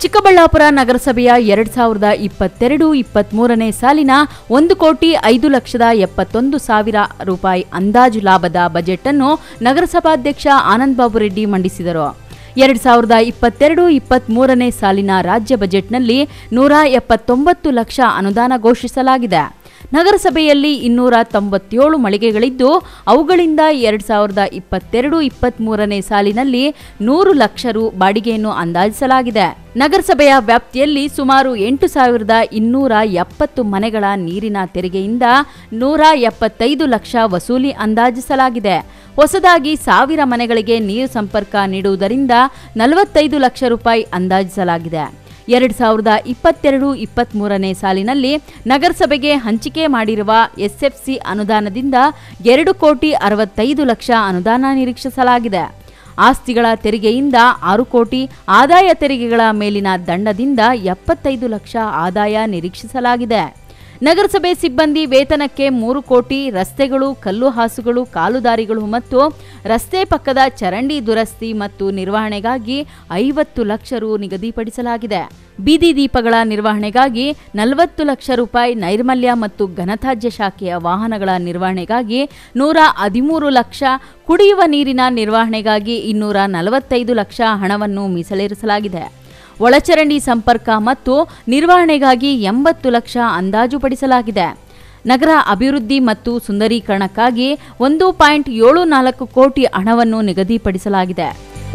ಚಿಕ್ಕಬಳ್ಳಾಪುರ ನಗರಸಭೆಯ ಎರಡ್ ಸಾವಿರದ ಇಪ್ಪತ್ತೆರಡು ಇಪ್ಪತ್ಮೂರನೇ ಸಾಲಿನ ಒಂದು ಕೋಟಿ ಐದು ಲಕ್ಷದ ಎಪ್ಪತ್ತೊಂದು ಸಾವಿರ ರೂಪಾಯಿ ಅಂದಾಜು ಲಾಭದ ಬಜೆಟ್ ಅನ್ನು ನಗರಸಭಾಧ್ಯಕ್ಷ ಆನಂದ್ ಬಾಬು ರೆಡ್ಡಿ ಮಂಡಿಸಿದರು ಎರಡ್ ಸಾವಿರದ ಇಪ್ಪತ್ತೆರಡು ಇಪ್ಪತ್ಮೂರನೇ ಸಾಲಿನ ರಾಜ್ಯ ಬಜೆಟ್ನಲ್ಲಿ ನೂರ ಎಪ್ಪತ್ತೊಂಬತ್ತು ಲಕ್ಷ ಅನುದಾನ ಘೋಷಿಸಲಾಗಿದೆ ನಗರಸಭೆಯಲ್ಲಿ ಇನ್ನೂರ ತೊಂಬತ್ತೇಳು ಮಳಿಗೆಗಳಿದ್ದು ಅವುಗಳಿಂದ ಎರಡ್ ಸಾವಿರದ ಇಪ್ಪತ್ತೆರಡು ಇಪ್ಪತ್ಮೂರನೇ ಸಾಲಿನಲ್ಲಿ ನೂರು ಲಕ್ಷ ರು ಬಾಡಿಗೆಯನ್ನು ಅಂದಾಜಿಸಲಾಗಿದೆ ನಗರಸಭೆಯ ವ್ಯಾಪ್ತಿಯಲ್ಲಿ ಸುಮಾರು ಎಂಟು ಸಾವಿರದ ಇನ್ನೂರ ಎಪ್ಪತ್ತು ಮನೆಗಳ ನೀರಿನ ತೆರಿಗೆಯಿಂದ ನೂರ ಎಪ್ಪತ್ತೈದು ಲಕ್ಷ ವಸೂಲಿ ಅಂದಾಜಿಸಲಾಗಿದೆ ಹೊಸದಾಗಿ ಸಾವಿರ ಮನೆಗಳಿಗೆ ನೀರು ಸಂಪರ್ಕ ನೀಡುವುದರಿಂದ ನಲವತ್ತೈದು ಲಕ್ಷ ರೂಪಾಯಿ ಅಂದಾಜಿಸಲಾಗಿದೆ ಎರಡು ಸಾವಿರದ ಇಪ್ಪತ್ತೆರಡು ಇಪ್ಪತ್ತ್ಮೂರನೇ ಸಾಲಿನಲ್ಲಿ ನಗರಸಭೆಗೆ ಹಂಚಿಕೆ ಮಾಡಿರುವ ಎಸ್ಎಫ್ಸಿ ಅನುದಾನದಿಂದ ಎರಡು ಕೋಟಿ ಅರವತ್ತೈದು ಲಕ್ಷ ಅನುದಾನ ನಿರೀಕ್ಷಿಸಲಾಗಿದೆ ಆಸ್ತಿಗಳ ತೆರಿಗೆಯಿಂದ ಆರು ಕೋಟಿ ಆದಾಯ ತೆರಿಗೆಗಳ ಮೇಲಿನ ದಂಡದಿಂದ ಎಪ್ಪತ್ತೈದು ಲಕ್ಷ ಆದಾಯ ನಿರೀಕ್ಷಿಸಲಾಗಿದೆ ನಗರಸಭೆ ಸಿಬ್ಬಂದಿ ವೇತನಕ್ಕೆ ಮೂರು ಕೋಟಿ ರಸ್ತೆಗಳು ಕಲ್ಲು ಹಾಸುಗಳು ಕಾಲುದಾರಿಗಳು ಮತ್ತು ರಸ್ತೆ ಪಕ್ಕದ ಚರಂಡಿ ದುರಸ್ತಿ ಮತ್ತು ನಿರ್ವಹಣೆಗಾಗಿ ಐವತ್ತು ಲಕ್ಷ ರು ನಿಗದಿಪಡಿಸಲಾಗಿದೆ ಬೀದಿ ದೀಪಗಳ ನಿರ್ವಹಣೆಗಾಗಿ ನಲವತ್ತು ಲಕ್ಷ ರೂಪಾಯಿ ನೈರ್ಮಲ್ಯ ಮತ್ತು ಘನತ್ಯಾಜ್ಯ ಶಾಖೆಯ ವಾಹನಗಳ ನಿರ್ವಹಣೆಗಾಗಿ ನೂರ ಹದಿಮೂರು ಲಕ್ಷ ಕುಡಿಯುವ ನೀರಿನ ನಿರ್ವಹಣೆಗಾಗಿ ಇನ್ನೂರ ನಲವತ್ತೈದು ಲಕ್ಷ ಹಣವನ್ನು ಮೀಸಲಿರಿಸಲಾಗಿದೆ ಒಳಚರಂಡಿ ಸಂಪರ್ಕ ಮತ್ತು ನಿರ್ವಹಣೆಗಾಗಿ ಎಂಬತ್ತು ಲಕ್ಷ ಅಂದಾಜುಪಡಿಸಲಾಗಿದೆ ನಗರ ಅಭಿವೃದ್ಧಿ ಮತ್ತು ಸುಂದರೀಕರಣಕ್ಕಾಗಿ ಒಂದು ಪಾಯಿಂಟ್ ಏಳು ನಾಲ್ಕು ಕೋಟಿ ಹಣವನ್ನು ನಿಗದಿಪಡಿಸಲಾಗಿದೆ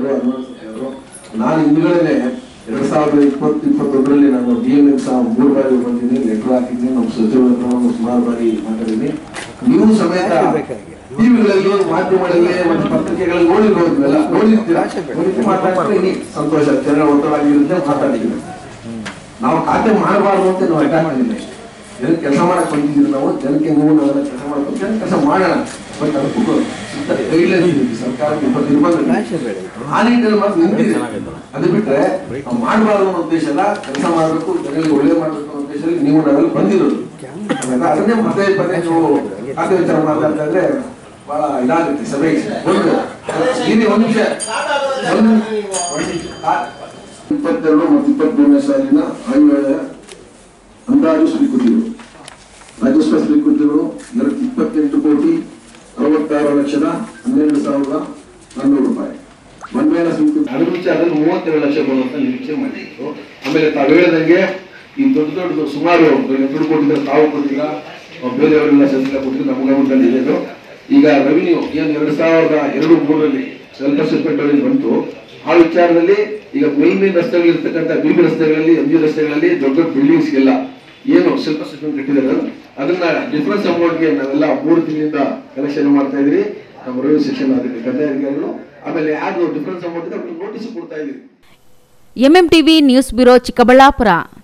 ನಾನು ಹಿಂದ್ಗಡೆ ಎರಡ್ ಸಾವಿರದ ಇಪ್ಪತ್ತು ಇಪ್ಪತ್ತೊಂದರಲ್ಲಿ ನಾನು ಡಿ ಎಂ ಎಕ್ಸ್ ಮೂರು ಬಾರಿ ಬಂದಿದ್ದೀನಿ ಲೆಟರ್ ಹಾಕಿದ್ದೀನಿ ನಮ್ಮ ಸಚಿವರ ಹತ್ರ ಒಂದು ಸುಮಾರು ಬಾರಿ ಮಾತಾಡಿದ್ದೀನಿ ನೀವು ಸಮೇತ ಟಿವಿಗಳಲ್ಲಿ ಮಾಧ್ಯಮಗಳಲ್ಲಿ ಮತ್ತು ಪತ್ರಿಕೆಗಳಲ್ಲಿ ನೋಡಿರ್ಬೋದ್ವೆಲ್ಲ ನೋಡಿರ್ತೀರಾ ನೋಡಿದ್ದು ಮಾತಾಡಿದ್ರೆ ಇನ್ನೂ ಸಂತೋಷ ಜನ ಒತ್ತಡ ಆಗಿರುತ್ತೆ ಮಾತಾಡಿದ್ದೀವಿ ನಾವು ಖಾತೆ ಮಾಡಬಾರ್ದು ಅಂತ ನಾವು ಅಡ್ಡ ಮಾಡಿಲ್ಲ ಜನಕ್ಕೆ ಕೆಲಸ ಮಾಡಕ್ ಬಂದಿದ್ದೀವಿ ನಾವು ಜನಕ್ಕೆ ನೀವು ನಾವೆಲ್ಲ ಕೆಲಸ ಮಾಡ್ಬೇಕು ಜನ ಕೆಲಸ ಮಾಡೋಣ ಬಟ್ ಅದಕ್ಕೂ ಗೈಡ್ಲೈನ್ಸ್ ಸರ್ಕಾರ ಇಪ್ಪತ್ತು ನಿರ್ಬಂಧ ಆ ನಿಟ್ಟಿನಲ್ಲಿ ಮಾತ್ರ ನಿಂತಿದೆ ಅದು ಬಿಟ್ರೆ ನಾವು ಮಾಡಬಾರ್ದು ಅನ್ನೋ ಉದ್ದೇಶ ಅಲ್ಲ ಕೆಲಸ ಮಾಡಬೇಕು ಜನಗಳಿಗೆ ಒಳ್ಳೆ ಮಾಡಬೇಕು ಅನ್ನೋ ಉದ್ದೇಶದಲ್ಲಿ ನೀವು ನಾವೆಲ್ಲ ಬಂದಿರೋದು ಆಮೇಲೆ ಅದನ್ನೇ ಮತ್ತೆ ಪದೇ ನೀವು ಖಾತೆ ವಿಚಾರ ಮಾತಾಡ್ತಾ ಇದ್ರೆ ಬಹಳ ಇದಾಗುತ್ತೆ ಸಭೆ ಒಂದು ಇಲ್ಲಿ ಒಂದು ನಿಮಿಷ ಒಂದು ಒಂದು ನಿಮಿಷ. ಆ- ಇಪ್ಪತ್ತೆರಡು ಮತ್ತು ಇಪ್ಪತ್ಮೂರನೇ ಸಾಲಿನ ಆಯವ್ಯಯ ಅಂದಾಜು ಸ್ವೀಕೃತಿಗಳು ರಾಜಸ್ವ ಸ್ವೀಕೃತಿಗಳು ಎರಡು ಇಪ್ಪತ್ತೆಂಟು ಕೋಟಿ ಅರವತ್ತಾರು ಲಕ್ಷದ ಹನ್ನೆರಡು ಸಾವಿರದ ನಾನ್ನೂರು ರೂಪಾಯಿ ಬಂಡವಾಳ ಸ್ವೀಕೃತಿ ಅದ್ರ ವಿಚಾರದಲ್ಲಿ ಮೂವತ್ತೆರಡು ಲಕ್ಷ ಬರುವಂತ ನಿರೀಕ್ಷೆ ಮಾಡಿದ್ರು ಆಮೇಲೆ ತಾವು ಹೇಳಿದಂಗೆ ಈ ದೊಡ್ಡ ದೊಡ್ಡ ಸುಮಾರು ದುಡ್ಡು ಕೊಟ್ಟಿದ್ರೆ ತಾವು ಕೊಟ್ಟಿಲ್ಲ ಅಹ್ ಬೇರೆಯವರೆಲ್ಲ ಸೆಂಟ್ರಲ್ ಕೊಟ್ಟಿದ್ರು ನಮ್ಮ ಗಮನದಲ್ಲಿ ಇದೆ ಇದು. ಈಗ ರೆವಿನ್ಯೂ ಏನು ಎರಡ್ ಸಾವಿರದ ಎರಡು ಮೂರರಲ್ಲಿ ಸೆಲ್ಫ್ ಅಸೆಸ್ಮೆಂಟ್ ಅಲ್ಲಿ ಬಂತು ಆ ವಿಚಾರದಲ್ಲಿ ಈಗ ಮೇನ್ ಮೇನ್ ರಸ್ತೆಗಳು ಇರ್ತಕ್ಕಂಥ ಬಿ ಬಿ ರಸ್ತೆಗಳಲ್ಲಿ ಎಂ ಜಿ ರಸ್ತೆಗಳಲ್ಲಿ ದೊಡ್ಡ ದೊಡ್ಡ ಬಿಲ್ಡಿಂಗ್ಸ್ ಎಲ್ಲ ಏನು ಸೆಲ್ಫ್ ಅಸೆಸ್ಮೆಂಟ್ ಕಟ್ಟಿದ್ದಾರೆ ಅದನ್ನ ಡಿಫರೆನ್ಸ್ ಅಮೌಂಟ್ಗೆ ನಾವೆಲ್ಲ ಮೂರು ತಿಂಗಳಿಂದ ಕಲೆಕ್ಷನ್ ಮಾಡ್ತಾ ಇದ್ರಿ ನಮ್ಮ ರೆವಿನ್ಯೂ ಸೆಕ್ಷನ್ ಕಂದಾಯ ಅಧಿಕಾರಿಗಳು ಆಮೇಲೆ ಯಾರು ಡಿಫರೆನ್ಸ್ ಅಮೌಂಟ್ ಇದೆ ಅವ್ರಿಗೆ ನೋಟಿಸ್ ಕೊಡ್ತಾ ಇದ್ರಿ ಎಂಎಂಟಿವಿ ನ್ಯೂಸ್ ಬ್ಯೂರೋ ಚಿಕ್ಕಬಳ್ಳಾಪುರ